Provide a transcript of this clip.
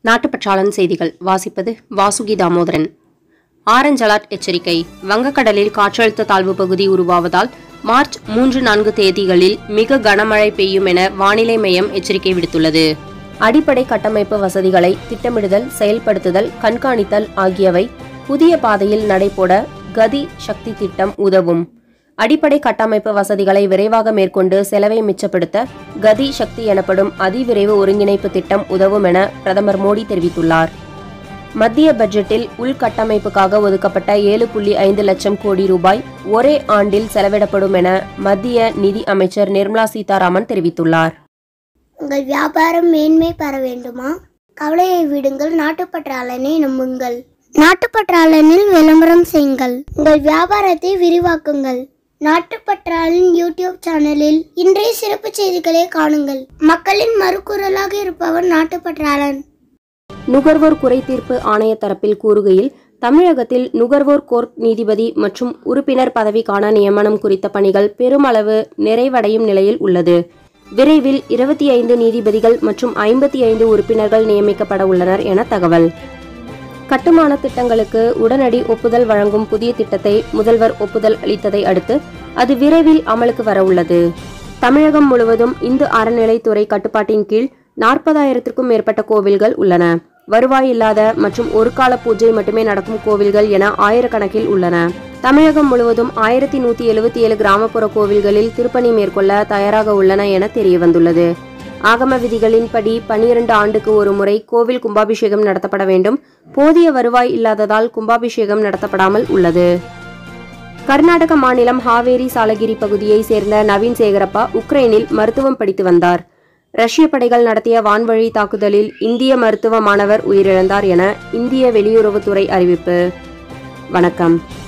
நாட்டுப்பற்றாளன் செய்திகள் வாசிப்பது Vasuki Damodaran orange alert எச்சரிக்கை வங்கக்கடலில் காற்றழுத்த தாழ்வு பகுதி உருவாவதால் மார்ச் மூன்று நான்கு தேதிகளில் மிக கனமழை பெய்யும் என வானிலை மையம் எச்சரிக்கை விடுத்துள்ளது அடிப்படை கட்டமைப்பு வசதிகளை திட்டமிடுதல் செயல்படுத்துதல் கண்காணித்தல் ஆகியவை புதிய பாதையில் நடைபோட கதி சக்தி திட்டம் உதவும் அடிப்படை கட்டமைப்பு வசதிகளை விரைவாக மேற்கொண்டு செலவை மிச்சப்படுத்த கதி சக்தி எனப்படும் அதிவிரைவு ஒருங்கிணைப்பு திட்டம் உதவும் என பிரதமர் மோடி தெரிவித்துள்ளார் மத்திய பட்ஜெட்டில் உள்கட்டமைப்புக்காக ஒதுக்கப்பட்ட ஏழு புள்ளி ஐந்து லட்சம் கோடி ரூபாய் ஒரே ஆண்டில் செலவிடப்படும் என மத்திய நிதி அமைச்சர் நிர்மலா சீதாராமன் தெரிவித்துள்ளார் உங்கள் வியாபாரம் மேன்மை பெற வேண்டுமா கவலையை விடுங்கள் நாட்டுப்பற்றாளனை நம்புங்கள் நாட்டுப்பற்றாளனில் விளம்பரம் செய்யுங்கள் உங்கள் வியாபாரத்தை விரிவாக்குங்கள் நாட்டுப்பற்றாளன் யூடியூப் சேனலில் இன்றைய சிறப்பு செய்திகளை காணுங்கள் மக்களின் மறுக்குரலாக இருப்பவர் நாட்டுப்பற்றாளன் நுகர்வோர் குறைதீர்ப்பு ஆணைய தரப்பில் கூறுகையில் தமிழகத்தில் நுகர்வோர் கோர்ட் நீதிபதி மற்றும் உறுப்பினர் பதவிக்கான நியமனம் குறித்த பணிகள் பெருமளவு நிறைவடையும் நிலையில் உள்ளது விரைவில் இருபத்தி ஐந்து நீதிபதிகள் மற்றும் ஐம்பத்தி ஐந்து உறுப்பினர்கள் நியமிக்கப்பட உள்ளனர் என தகவல் கட்டுமான திட்டங்களுக்கு உடனடி ஒப்புதல் வழங்கும் புதிய திட்டத்தை முதல்வர் ஒப்புதல் அளித்ததை அடுத்து அது விரைவில் அமலுக்கு வர உள்ளது தமிழகம் முழுவதும் இந்து அறநிலைத்துறை கட்டுப்பாட்டின் கீழ் நாற்பதாயிரத்திற்கும் மேற்பட்ட கோவில்கள் உள்ளன வருவாய் இல்லாத மற்றும் ஒரு கால பூஜை மட்டுமே நடக்கும் கோவில்கள் என ஆயிரக்கணக்கில் உள்ளன தமிழகம் முழுவதும் ஆயிரத்தி நூத்தி எழுபத்தி ஏழு கிராமப்புற கோவில்களில் திருப்பணி மேற்கொள்ள தயாராக உள்ளன என தெரிய வந்துள்ளது ஆகம விதிகளின்படி பனிரெண்டு ஆண்டுக்கு ஒரு முறை கோவில் கும்பாபிஷேகம் நடத்தப்பட வேண்டும் போதிய வருவாய் இல்லாததால் கும்பாபிஷேகம் நடத்தப்படாமல் உள்ளது கர்நாடக மாநிலம் ஹாவேரி சாலகிரி பகுதியை சேர்ந்த நவீன் சேகரப்பா உக்ரைனில் மருத்துவம் படித்து வந்தார் ரஷ்ய படைகள் நடத்திய வான்வழி தாக்குதலில் இந்திய மருத்துவ மாணவர் உயிரிழந்தார் என இந்திய வெளியுறவுத்துறை அறிவிப்பு வணக்கம்